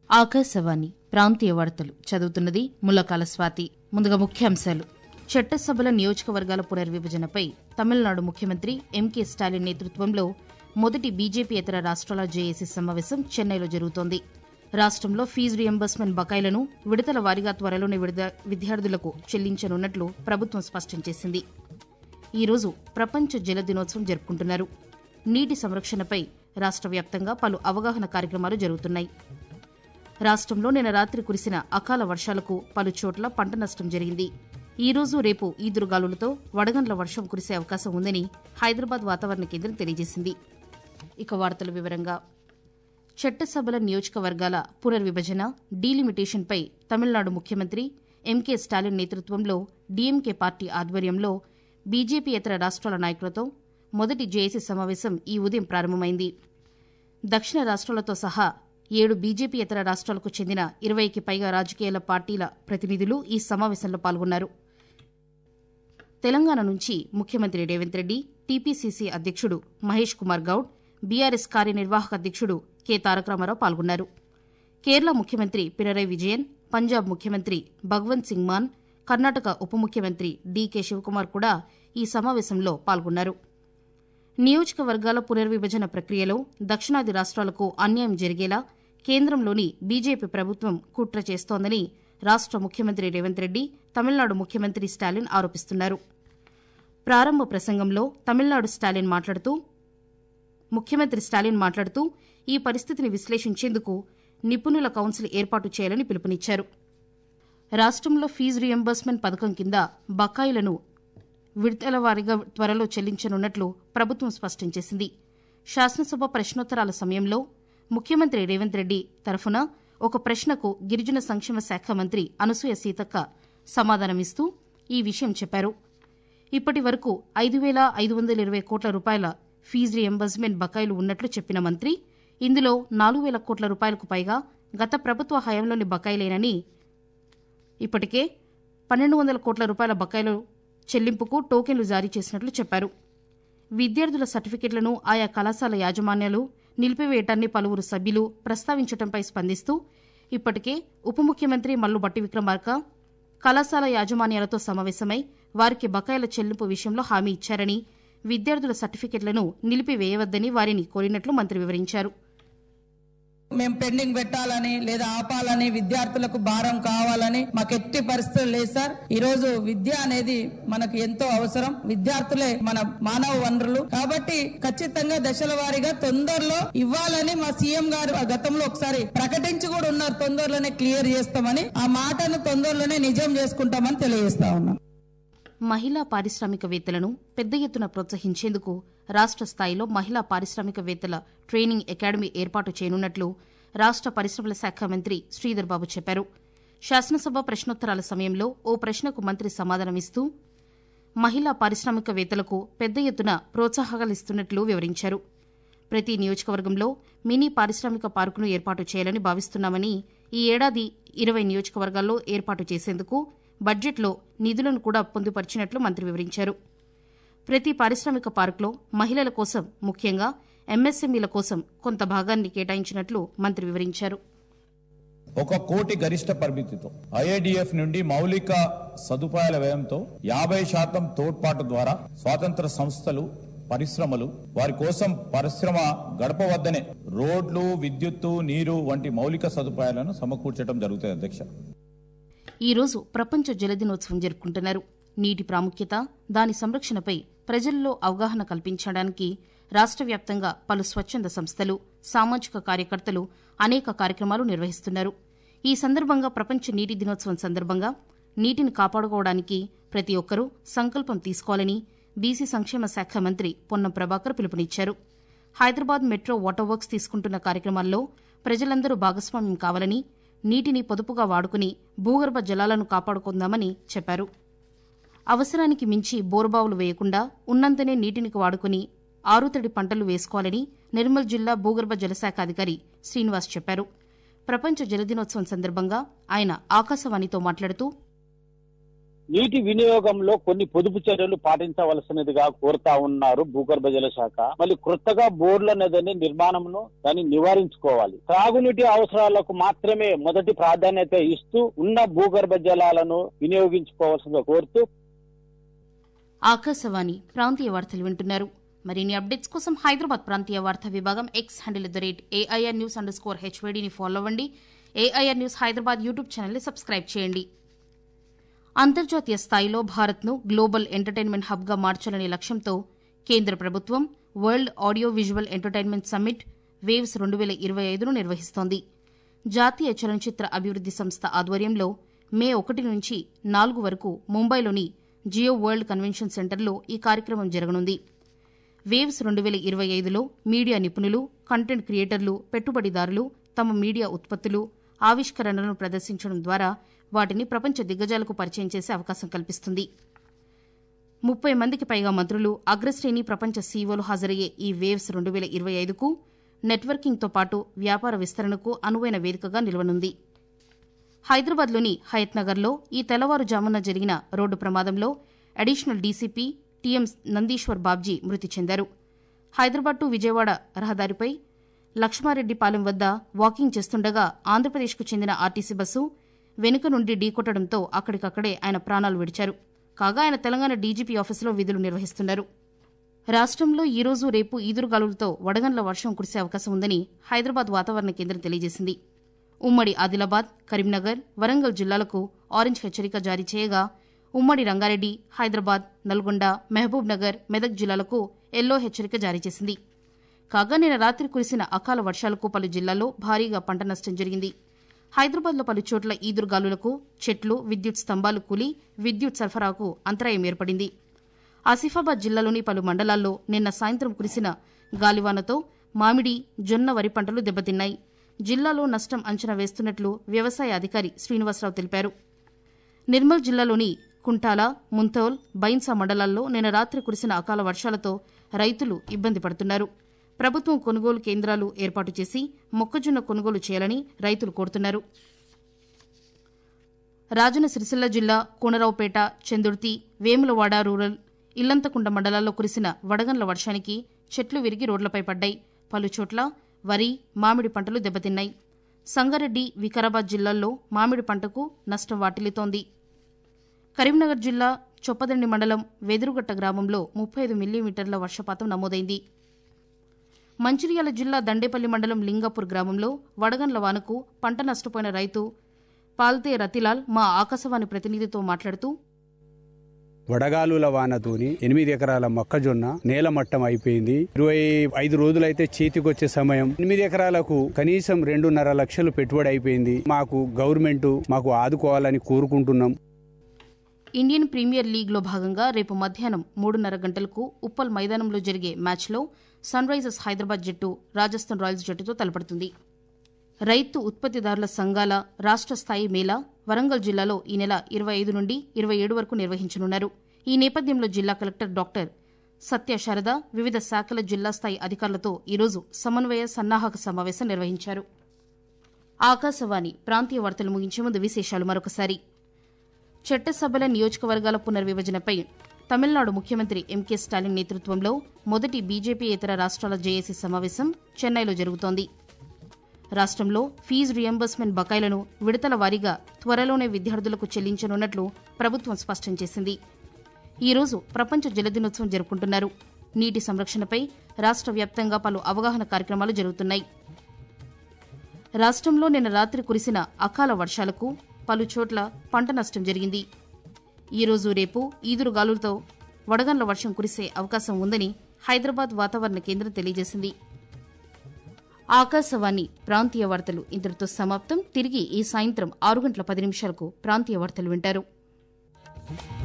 ఆకాశవాణి ప్రాంతీయ వార్తలు చదువుతున్నది ముల్లకాల స్వాతి ముందుగా ముఖ్యాంశాలు చట్టసభల నియోజకవర్గాల పునర్విభజనపై తమిళనాడు ముఖ్యమంత్రి ఎంకే స్టాలిన్ నేతృత్వంలో మొదటి బీజేపీయేతర రాష్ట్రాల జేఏసీ సమావేశం చెన్నైలో జరుగుతోంది రాష్ట్రంలో ఫీజు రియంబర్స్మెంట్ బకాయిలను విడతల వారీగా త్వరలోనే విడుద విద్యార్థులకు చెల్లించనున్నట్లు ప్రభుత్వం స్పష్టం చేసింది ఈ రోజు ప్రపంచ జల దినోత్సవం జరుపుకుంటున్నారు నీటి సంరక్షణపై రాష్ట్ర వ్యాప్తంగా పలు అవగాహన కార్యక్రమాలు జరుగుతున్నాయి రాష్ట్రంలో నిన్న రాత్రి కురిసిన అకాల వర్షాలకు పలు చోట్ల పంట నష్టం జరిగింది ఈ రోజు రేపు ఈదురుగాలులతో వడగండ్ల వర్షం కురిసే అవకాశం ఉందని హైదరాబాద్ వాతావరణ కేంద్రం తెలియజేసింది ఇక వార్తల వివరంగా చట్టసభల నియోజకవర్గాల పునర్విభజన డీలిమిటేషన్పై తమిళనాడు ముఖ్యమంత్రి ఎంకే స్టాలిన్ నేతృత్వంలో డీఎంకే పార్టీ ఆధ్వర్యంలో బీజేపీయేతర రాష్ట్రాల నాయకులతో మొదటి జేఏసీ సమావేశం ఈ ఉదయం ప్రారంభమైంది దక్షిణ రాష్ట్రాలతో సహా ఏడు బీజేపీయేతర రాష్ట్రాలకు చెందిన ఇరవైకి పైగా రాజకీయాల పార్టీల ప్రతినిధులు ఈ సమావేశంలో పాల్గొన్నారు తెలంగాణ నుంచి ముఖ్యమంత్రి రేవంత్ రెడ్డి టీపీసీసీ అధ్యక్షుడు మహేష్ కుమార్ గౌడ్ బీఆర్ఎస్ కార్యనిర్వాహక అధ్యక్షుడు కె తారక రామారావు పాల్గొన్నారు కేరళ ముఖ్యమంత్రి పినరై విజయన్ పంజాబ్ ముఖ్యమంత్రి భగవంత్ సింగ్ మాన్ కర్ణాటక ఉప ముఖ్యమంత్రి డీకే శివకుమార్ కూడా ఈ సమావేశంలో పాల్గొన్నారు నియోజకవర్గాల పునర్విభజన ప్రక్రియలో దక్షిణాది రాష్ట్రాలకు అన్యాయం జరిగేలా కేంద్రంలోని బీజేపీ ప్రభుత్వం కుట్ర చేస్తోందని రాష్ట్ర ముఖ్యమంత్రి రేవంత్ రెడ్డి తమిళనాడు ముఖ్యమంత్రి స్టాలిన్ ఆరోపిస్తున్నారు ప్రారంభ ప్రసంగంలో తమిళనాడు స్టాలిన్ మాట్లాడుతూ ముఖ్యమంత్రి స్టాలిన్ మాట్లాడుతూ ఈ పరిస్థితిని విశ్లేషించేందుకు నిపుణుల కౌన్సిల్ ఏర్పాటు చేయాలని పిలుపునిచ్చారు రాష్ట్రంలో ఫీజు రియంబర్స్మెంట్ పథకం కింద బకాయిలను విడతల వారీగా త్వరలో చెల్లించనున్నట్లు ప్రభుత్వం స్పష్టం చేసింది శాసనసభ ప్రశ్నోత్తరాల సమయంలో ముఖ్యమంత్రి రేవంత్ రెడ్డి తరఫున ఒక ప్రశ్నకు గిరిజన సంక్షేమ శాఖ మంత్రి అనసూయ సీతక్క సమాధానమిస్తూ ఈ విషయం చెప్పారు ఇప్పటి వరకు ఐదు వేల ఐదు వందల ఇరవై కోట్ల రూపాయల ఫీజు రియంబర్స్మెంట్ బకాయిలు ఉన్నట్లు చెప్పిన మంత్రి ఇందులో నాలుగు వేల కోట్ల రూపాయలకు పైగా గత ప్రభుత్వ హయాంలోని బకాయిలేనని ఇప్పటికే పన్నెండు వందల కోట్ల రూపాయల బకాయిలు చెల్లింపుకు టోకెన్లు జారీ చేసినట్లు చెప్పారు విద్యార్థుల సర్టిఫికెట్లను ఆయా కళాశాల యాజమాన్యాలు నిలిపివేయటాన్ని పలువురు సభ్యులు ప్రస్తావించడంపై స్పందిస్తూ ఇప్పటికే ఉప ముఖ్యమంత్రి మల్లు బట్టి విక్రమార్క కళాశాల యాజమాన్యాలతో సమావేశమై వారికి బకాయిల చెల్లింపు విషయంలో హామీ ఇచ్చారని విద్యార్థుల సర్టిఫికెట్లను నిలిపివేయవద్దని వారిని కోరినట్లు మంత్రి వివరించారు మేము పెండింగ్ పెట్టాలని లేదా ఆపాలని విద్యార్థులకు భారం కావాలని మాకు ఎట్టి పరిస్థితులు లేదు సార్ ఈ రోజు విద్య అనేది మనకు ఎంతో అవసరం విద్యార్థులే మన మానవ వనరులు కాబట్టి ఖచ్చితంగా దశల వారీగా తొందరలో ఇవ్వాలని మా సీఎం గారు ఆ గతంలో ఒకసారి ప్రకటించి కూడా ఉన్నారు తొందరలోనే క్లియర్ చేస్తామని ఆ మాటను తొందరలోనే నిజం చేసుకుంటామని తెలియజేస్తా ఉన్నాం మహిళా పారిశ్రామికవేత్తలను పెద్ద ఎత్తున ప్రోత్సహించేందుకు రాష్ట్ర స్థాయిలో మహిళా పారిశ్రామికవేత్తల ట్రైనింగ్ అకాడమీ ఏర్పాటు చేయనున్నట్లు రాష్ట్ర పరిశ్రమల శాఖ మంత్రి శ్రీధర్ బాబు చెప్పారు శాసనసభ ప్రశ్నోత్తరాల సమయంలో ఓ ప్రశ్నకు మంత్రి సమాధానమిస్తూ మహిళా పారిశ్రామికవేత్తలకు పెద్ద ఎత్తున ప్రోత్సాహకాలిస్తున్నట్లు వివరించారు ప్రతి నియోజకవర్గంలో మినీ పారిశ్రామిక పార్కును ఏర్పాటు చేయాలని భావిస్తున్నామని ఈ ఏడాది ఇరవై నియోజకవర్గాల్లో ఏర్పాటు చేసేందుకు బడ్జెట్లో నిధులను కూడా పొందుపరిచినట్లు మంత్రి వివరించారు ప్రతి పారిశ్రామిక పార్కులో మహిళల కోసం ముఖ్యంగా ఎంఎస్ఎంఈల కోసం కొంత భాగాన్ని కేటాయించినట్లు మంత్రి వివరించారు ఒక కోటి గరిష్ట పరిమితితో ఐఐడిఎఫ్ నుండి మౌలిక సదుపాయాల వ్యయంతో యాభై శాతం తోడ్పాటు ద్వారా స్వాతంత్ర సంస్థలు పరిశ్రమలు వారి కోసం పరిశ్రమ గడప వద్దనే రోడ్లు విద్యుత్తు నీరు వంటి మౌలిక సదుపాయాలను సమకూర్చడం జరుగుతుంది అధ్యక్ష ఈ రోజు ప్రపంచ జల దినోత్సవం జరుపుకుంటున్నారు నీటి ప్రాముఖ్యత దాని సంరక్షణపై ప్రజల్లో అవగాహన కల్పించడానికి రాష్ట్ర వ్యాప్తంగా పలు స్వచ్ఛంద సంస్థలు సామాజిక కార్యకర్తలు అనేక కార్యక్రమాలు నిర్వహిస్తున్నారు ఈ సందర్భంగా ప్రపంచ నీటి దినోత్సవం సందర్భంగా నీటిని కాపాడుకోవడానికి ప్రతి ఒక్కరూ సంకల్పం తీసుకోవాలని బీసీ సంక్షేమ శాఖ మంత్రి పొన్నం ప్రభాకర్ పిలుపునిచ్చారు హైదరాబాద్ మెట్రో వాటర్ వర్క్స్ తీసుకుంటున్న కార్యక్రమాల్లో ప్రజలందరూ భాగస్వామ్యం కావాలని నీటిని పొదుపుగా వాడుకుని భూగర్భ జలాలను కాపాడుకుందామని చెప్పారు అవసరానికి మించి బోరుబావులు వేయకుండా ఉన్నంతనే నీటిని వాడుకుని ఆరుతడి పంటలు వేసుకోవాలని నిర్మల్ జిల్లా భూగర్భ జలశాఖ అధికారి శ్రీనివాస్ చెప్పారు ప్రపంచ జల దినోత్సవం సందర్భంగా ఆయన ఆకాశవాణితో మాట్లాడుతూ నీటి వినియోగంలో కొన్ని పొదుపు చర్యలు పాటించవలసినదిగా కోరుతా ఉన్నారు భూగర్భ జల శాఖ మళ్ళీ కొత్తగా బోర్లు అనేది నిర్మాణంను దాన్ని నివారించుకోవాలి త్రాగునీటి అవసరాలకు మాత్రమే మొదటి ప్రాధాన్యత ఇస్తూ ఉన్న భూగర్భ జలాలను వినియోగించుకోవాల్సిందిగా కోరుతూ ఆకాశవాణి ప్రాంతీయ వార్తలు వింటున్నారు మరిన్ని అప్డేట్స్ కోసం హైదరాబాద్ ప్రాంతీయ వార్తా విభాగం X handle at the rate A I R news underscore హెచ్వైడీని ఫాలో అవ్వండి ఏఐఆర్ న్యూస్ హైదరాబాద్ యూట్యూబ్ ఛానల్ని సబ్స్క్రైబ్ చేయండి అంతర్జాతీయ స్థాయిలో భారత్ను గ్లోబల్ ఎంటర్టైన్మెంట్ హబ్గా మార్చాలనే లక్ష్యంతో కేంద్ర ప్రభుత్వం world audio visual entertainment summit waves రెండు వేల ఇరవై ఐదును నిర్వహిస్తోంది జాతీయ చలనచిత్ర అభివృద్ది సంస్థ ఆధ్వర్యంలో మే ఒకటి నుంచి నాలుగు వరకు ముంబైలోని జియో వరల్డ్ కన్వెన్షన్ సెంటర్లో ఈ కార్యక్రమం జరగనుంది వేవ్స్ రెండు వేల ఇరవై ఐదులో మీడియా నిపుణులు కంటెంట్ క్రియేటర్లు పెట్టుబడిదారులు తమ మీడియా ఉత్పత్తులు ఆవిష్కరణలను ప్రదర్శించడం ద్వారా వాటిని ప్రపంచ దిగ్గజాలకు పరిచయం చేసే అవకాశం కల్పిస్తుంది ముప్పై మందికి పైగా మంత్రులు అగ్రశ్రేణి ప్రపంచ సీఈఓలు హాజరయ్యే ఈ వేవ్స్ రెండు వేల ఇరవై ఐదుకు నెట్వర్కింగ్తో పాటు వ్యాపార విస్తరణకు అనువైన వేదికగా నిలవనుంది హైదరాబాద్లోని హయత్ నగర్లో ఈ తెల్లవారుజామున జరిగిన రోడ్డు ప్రమాదంలో additional D C P T M Nandeeshwar Babji మృతి చెందారు హైదరాబాద్ టు విజయవాడ రహదారిపై లక్ష్మారెడ్డిపాలెం వద్ద వాకింగ్ చేస్తుండగా ఆంధ్రప్రదేశ్కు చెందిన ఆర్టీసీ బస్సు వెనుక నుండి ఢీకొట్టడంతో అక్కడికక్కడే ఆయన ప్రాణాలు విడిచారు కాగా ఆయన తెలంగాణ డీజీపీ ఆఫీసులో విధులు నిర్వహిస్తున్నారు రాష్ట్రంలో ఈ రోజు రేపు ఈదురుగాలులతో వడగండ్ల వర్షం కురిసే అవకాశం ఉందని హైదరాబాద్ వాతావరణ కేంద్రం తెలియజేసింది ఉమ్మడి ఆదిలాబాద్ కరీంనగర్ వరంగల్ జిల్లాలకు ఆరెంజ్ హెచ్చరిక జారీ చేయగా ఉమ్మడి రంగారెడ్డి హైదరాబాద్ నల్గొండ మహబూబ్ నగర్ మెదక్ జిల్లాలకు ఎల్లో హెచ్చరిక జారీ చేసింది కాగా నిన్న రాత్రి కురిసిన అకాల వర్షాలకు పలు జిల్లాల్లో భారీగా పంట నష్టం జరిగింది హైదరాబాద్లో పలు చోట్ల ఈదురుగాలులకు చెట్లు విద్యుత్ స్తంభాలు కూలి విద్యుత్ సరఫరాకు అంతరాయం ఏర్పడింది ఆసిఫాబాద్ జిల్లాలోని పలు మండలాల్లో నిన్న సాయంత్రం కురిసిన గాలివానతో మామిడి జొన్న వరి పంటలు దెబ్బతిన్నాయి జిల్లాలో నష్టం అంచనా వేస్తున్నట్లు వ్యవసాయ అధికారి శ్రీనివాసరావు తెలిపారు నిర్మల్ జిల్లాలోని కుంటాల ముంతోల్ బైన్సా మండలాల్లో నిన్న రాత్రి కురిసిన అకాల వర్షాలతో రైతులు ఇబ్బంది పడుతున్నారు ప్రభుత్వం కొనుగోలు కేంద్రాలు ఏర్పాటు చేసి మొక్కజొన్న కొనుగోలు చేయాలని రైతులు కోరుతున్నారు రాజన్న సిరిసిల్ల జిల్లా కూనరావుపేట చందుర్తి వేములవాడ రూరల్ ఇల్లంతకుంట మండలాల్లో కురిసిన వడగండ్ల వర్షానికి చెట్లు విరిగి రోడ్లపై పడ్డాయి పలు చోట్ల వరి మామిడి పంటలు దెబ్బతిన్నాయి సంగారెడ్డి వికారాబాద్ జిల్లాల్లో మామిడి పంటకు నష్టం వాటిల్లుతోంది కరీంనగర్ జిల్లా చొప్పదండి మండలం వెదురుగట్ట గ్రామంలో ముప్పై ఐదు మిల్లీమీటర్ల వర్షపాతం నమోదైంది మంచిర్యాల జిల్లా దండేపల్లి మండలం లింగాపూర్ గ్రామంలో వడగండ్ల వానకు పంట నష్టపోయిన రైతు పాల్తే రతిలాల్ మా ఆకాశవాణి ప్రతినిధితో మాట్లాడుతూ వడగాలుల వానతోని ఎనిమిది ఎకరాల మొక్కజొన్న నేల మట్టం అయిపోయింది ఇరవై ఐదు రోజులైతే చేతికొచ్చే సమయం ఎనిమిది ఎకరాలకు కనీసం రెండున్నర లక్షలు పెట్టుబడి అయిపోయింది మాకు గవర్నమెంట్ మాకు ఆదుకోవాలని కోరుకుంటున్నాం ఇండియన్ ప్రీమియర్ లీగ్లో భాగంగా రేపు మధ్యాహ్నం మూడున్నర గంటలకు ఉప్పల్ మైదానంలో జరిగే మ్యాచ్లో సన్ రైజర్స్ హైదరాబాద్ జట్టు రాజస్థాన్ రాయల్స్ జట్టుతో తలపడుతుంది రైతు ఉత్పత్తిదారుల సంఘాల రాష్ట్ర స్థాయి మేళా వరంగల్ జిల్లాలో ఈ నెల ఇరవై ఐదు నుండి ఇరవై ఏడు వరకు నిర్వహించనున్నారు ఈ నేపథ్యంలో జిల్లా కలెక్టర్ డాక్టర్ సత్య శారద వివిధ శాఖల జిల్లా స్థాయి అధికారులతో ఈరోజు సమన్వయ సన్నాహక సమావేశం నిర్వహించారు ఆకాశవాణి ప్రాంతీయ వార్తలు ముగించే ముందు విశేషాలు మరొకసారి చట్టసభల నియోజకవర్గాల పునర్విభజనపై తమిళనాడు ముఖ్యమంత్రి ఎంకే స్టాలిన్ నేతృత్వంలో మొదటి బీజేపీ ఇతర రాష్ట్రాల జేఏసీ సమావేశం చెన్నైలో జరుగుతోంది రాష్ట్రంలో ఫీజు రియంబర్స్మెంట్ బకాయిలను విడతల వారీగా త్వరలోనే విద్యార్థులకు చెల్లించనున్నట్లు ప్రభుత్వం స్పష్టం చేసింది ఈ రోజు ప్రపంచ జల దినోత్సవం జరుపుకుంటున్నారు నీటి సంరక్షణపై రాష్ట్ర వ్యాప్తంగా పలు అవగాహన కార్యక్రమాలు జరుగుతున్నాయి రాష్ట్రంలో నిన్న రాత్రి కురిసిన అకాల వర్షాలకు పలు చోట్ల పంట నష్టం జరిగింది ఈ రోజు రేపు ఈదురుగాలులతో వడగండ్ల వర్షం కురిసే అవకాశం ఉందని హైదరాబాద్ వాతావరణ కేంద్రం తెలియజేసింది ఆకాశవాణి ప్రాంతీయ వార్తలు ఇంతటితో సమాప్తం తిరిగి ఈ సాయంత్రం ఆరు గంటల పది నిమిషాలకు ప్రాంతీయ వార్తలు వింటారు